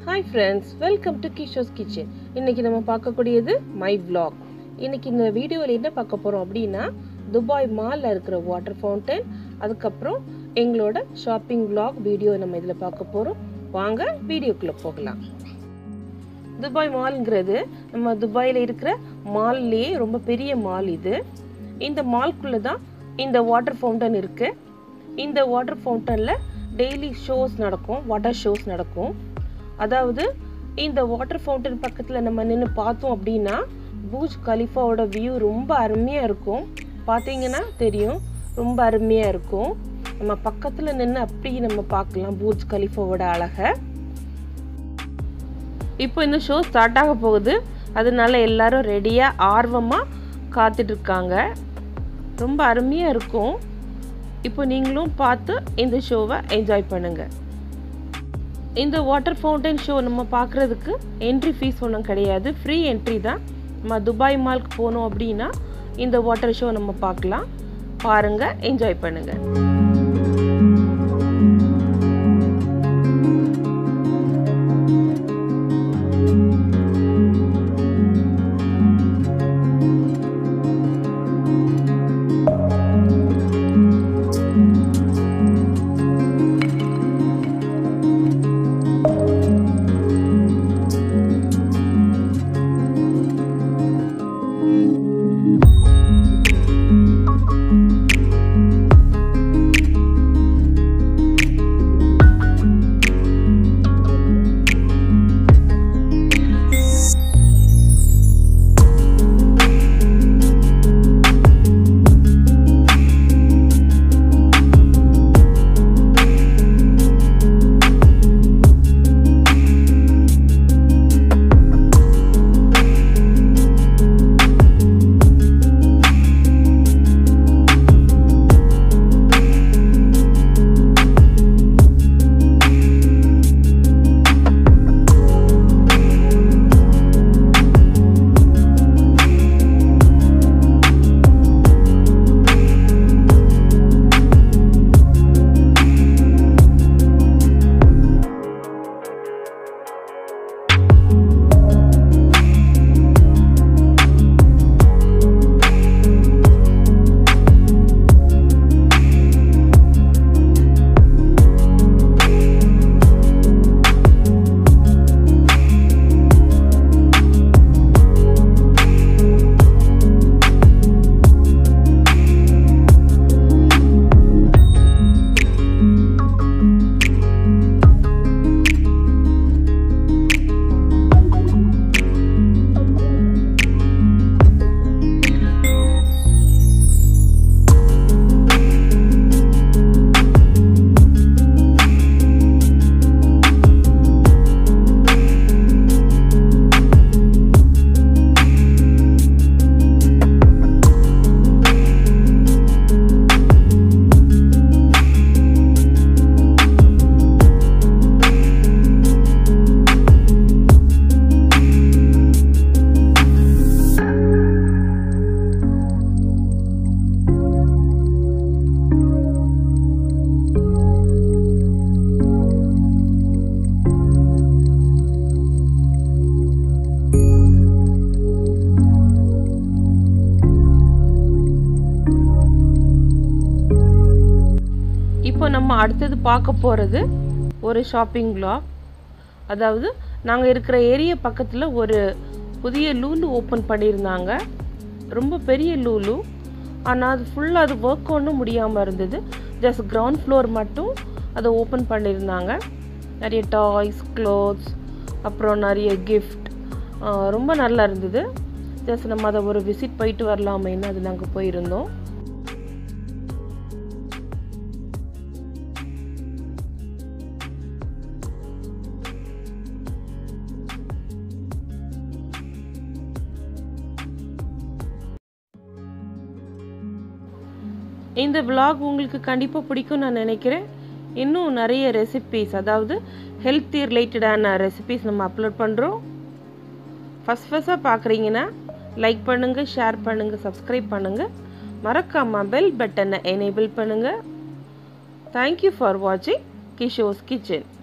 hi friends welcome to Kisho's kitchen இன்னைக்கு நம்ம பார்க்கக்கூடியது மை vlog இன்னைக்கு இந்த வீடியோவில் என்ன பார்க்க போகிறோம் அப்படின்னா துபாய் மாலில் இருக்கிற வாட்டர் ஃபவுண்டன் அதுக்கப்புறம் எங்களோட ஷாப்பிங் vlog வீடியோ நம்ம இதில் பார்க்க போகிறோம் வாங்க வீடியோக்குள்ளே போகலாம் துபாய் மால்ங்கிறது நம்ம துபாயில் இருக்கிற மால்லேயே ரொம்ப பெரிய மால் இது இந்த மால்குள்ளே தான் இந்த வாட்டர் ஃபவுண்டன் இருக்குது இந்த வாட்டர் ஃபவுண்டனில் டெய்லி ஷோஸ் நடக்கும் வாட்டர் ஷோஸ் நடக்கும் அதாவது இந்த வாட்டர் ஃபவுண்டன் பக்கத்தில் நம்ம நின்று பார்த்தோம் அப்படின்னா பூஜ் கலிஃபாவோட வியூ ரொம்ப அருமையாக இருக்கும் பார்த்தீங்கன்னா தெரியும் ரொம்ப அருமையாக இருக்கும் நம்ம பக்கத்தில் நின்று அப்படி நம்ம பார்க்கலாம் பூஜ் கலிஃபாவோட அழகை இப்போ இந்த ஷோ ஸ்டார்ட் ஆக போகுது அதனால எல்லாரும் ரெடியாக ஆர்வமாக காத்துட்டு இருக்காங்க ரொம்ப அருமையாக இருக்கும் இப்போ நீங்களும் பார்த்து இந்த ஷோவை என்ஜாய் பண்ணுங்கள் இந்த வாட்டர் ஃபவுண்டன் ஷோ நம்ம பார்க்குறதுக்கு என்ட்ரி ஃபீஸ் ஒன்றும் கிடையாது ஃப்ரீ என்ட்ரி தான் நம்ம துபாய் மால்க்கு போனோம் அப்படின்னா இந்த வாட்டர் ஷோ நம்ம பார்க்கலாம் பாருங்கள் என்ஜாய் பண்ணுங்கள் இப்போ நம்ம அடுத்தது பார்க்க போகிறது ஒரு ஷாப்பிங் vlog அதாவது நாங்கள் இருக்கிற ஏரியா பக்கத்தில் ஒரு புதிய லூலு ஓப்பன் பண்ணியிருந்தாங்க ரொம்ப பெரிய லூலு ஆனால் அது ஃபுல்லாக அது ஒர்க் ஒன்றும் முடியாமல் இருந்தது ஜஸ்ட் கிரவுண்ட் ஃப்ளோர் மட்டும் அதை ஓப்பன் பண்ணியிருந்தாங்க நிறைய டாய்ஸ் க்ளோத்ஸ் அப்புறம் நிறைய கிஃப்ட் ரொம்ப நல்லா இருந்தது ஜஸ்ட் நம்ம அதை ஒரு விசிட் போயிட்டு வரலாமேன்னு அது நாங்கள் போயிருந்தோம் இந்த vlog உங்களுக்கு கண்டிப்பாக பிடிக்கும் நான் நினைக்கிறேன் இன்னும் நிறைய ரெசிபீஸ் அதாவது ஹெல்த்தி ரிலேட்டடான ரெசிபீஸ் நம்ம அப்லோட் பண்ணுறோம் ஃபஸ்ட் ஃபஸ்ட்டாக பார்க்குறீங்கன்னா லைக் பண்ணுங்கள் ஷேர் பண்ணுங்கள் சப்ஸ்கிரைப் பண்ணுங்கள் மறக்காமல் பெல் பட்டனை எனேபிள் பண்ணுங்கள் தேங்க்யூ ஃபார் வாட்சிங் கிஷோஸ் கிச்சன்